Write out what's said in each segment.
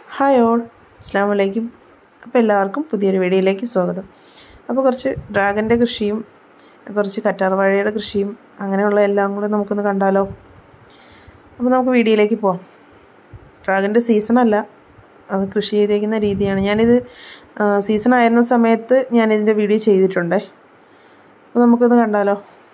hi all അസ്സാം വലൈക്കും അപ്പോൾ എല്ലാവർക്കും പുതിയൊരു വീഡിയോയിലേക്ക് സ്വാഗതം അപ്പോൾ കുറച്ച് ഡ്രാഗൻ്റെ കൃഷിയും കുറച്ച് കറ്റാർവാഴയുടെ കൃഷിയും അങ്ങനെയുള്ള എല്ലാം കൂടെ നമുക്കൊന്ന് കണ്ടാലോ അപ്പോൾ നമുക്ക് വീഡിയോയിലേക്ക് പോവാം ഡ്രാഗൻ്റെ സീസണല്ല അത് കൃഷി ചെയ്തേക്കുന്ന രീതിയാണ് ഞാനിത് സീസൺ ആയിരുന്ന സമയത്ത് ഞാനിതിൻ്റെ വീഡിയോ ചെയ്തിട്ടുണ്ടേ അപ്പോൾ നമുക്കൊന്ന് കണ്ടാലോ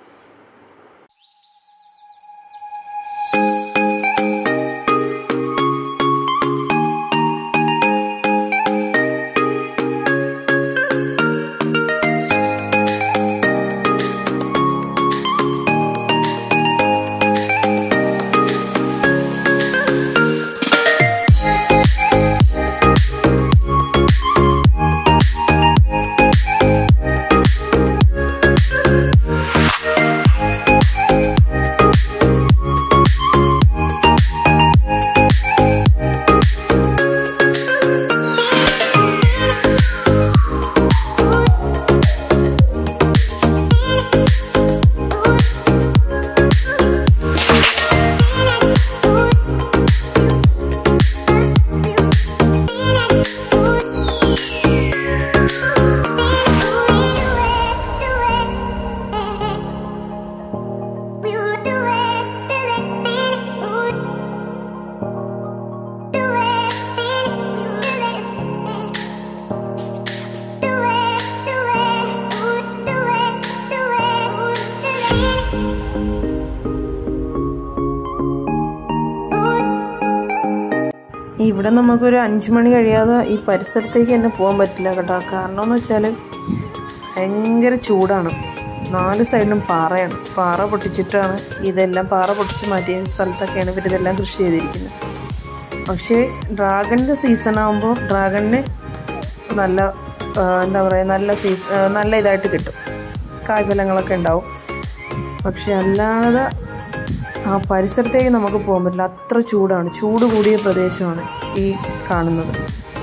ഇവിടെ നമുക്കൊരു അഞ്ച് മണി കഴിയാതെ ഈ പരിസരത്തേക്ക് തന്നെ പോകാൻ പറ്റില്ല കേട്ടോ കാരണം എന്ന് വെച്ചാൽ ഭയങ്കര ചൂടാണ് നാല് സൈഡിലും പാറയാണ് പാറ പൊട്ടിച്ചിട്ടാണ് ഇതെല്ലാം പാറ പൊട്ടിച്ച് മാറ്റിയ സ്ഥലത്തൊക്കെയാണ് ഇവരിതെല്ലാം കൃഷി ചെയ്തിരിക്കുന്നത് പക്ഷേ ഡ്രാഗണിൻ്റെ സീസൺ ആകുമ്പോൾ ഡ്രാഗണിന് നല്ല എന്താ പറയുക നല്ല സീസൺ നല്ല ഇതായിട്ട് കിട്ടും കായ്ഫലങ്ങളൊക്കെ ഉണ്ടാവും പക്ഷെ അല്ലാതെ ആ പരിസരത്തേക്ക് നമുക്ക് പോകാൻ പറ്റില്ല അത്ര ചൂടാണ് ചൂട് കൂടിയ പ്രദേശമാണ് ഈ കാണുന്നത്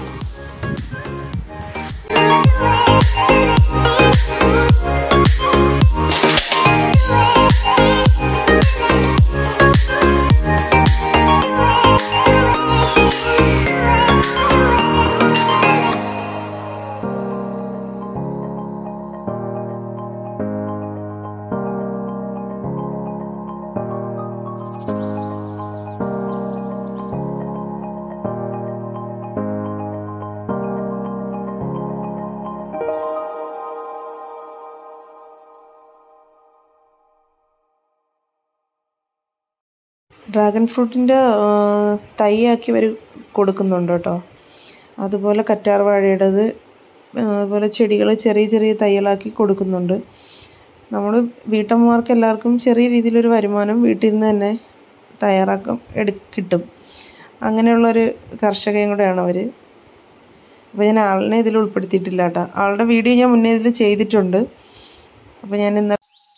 ഡ്രാഗൺ ഫ്രൂട്ടിൻ്റെ തൈയാക്കി അവർ കൊടുക്കുന്നുണ്ട് കേട്ടോ അതുപോലെ കറ്റാർ വാഴയുടേത് അതുപോലെ ചെടികൾ ചെറിയ ചെറിയ തൈകളാക്കി കൊടുക്കുന്നുണ്ട് നമ്മൾ വീട്ടമ്മമാർക്ക് എല്ലാവർക്കും ചെറിയ രീതിയിലൊരു വരുമാനം വീട്ടിൽ നിന്ന് തന്നെ തയ്യാറാക്കും എടു കിട്ടും അങ്ങനെയുള്ളൊരു കർഷകയും കൂടെയാണ് അവർ അപ്പോൾ ഞാൻ ആളിനെ ഇതിൽ ഉൾപ്പെടുത്തിയിട്ടില്ല കേട്ടോ ആളുടെ വീഡിയോ ഞാൻ മുന്നേ ഇതിൽ ചെയ്തിട്ടുണ്ട് അപ്പോൾ ഞാൻ ഇന്ന്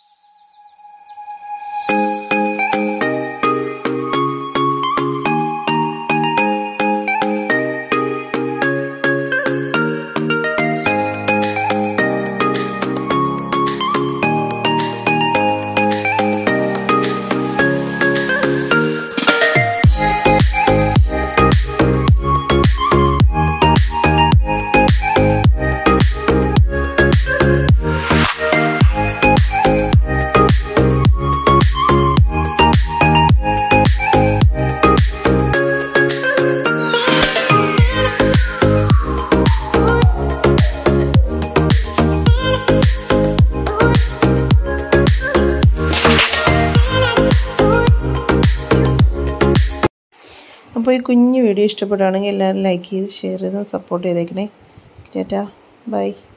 അപ്പോൾ ഈ കുഞ്ഞു വീഡിയോ ഇഷ്ടപ്പെടുകയാണെങ്കിൽ എല്ലാവരും ലൈക്ക് ചെയ്ത് ഷെയർ ചെയ്ത് സപ്പോർട്ട് ചെയ്തേക്കണേ ചേട്ടാ ബൈ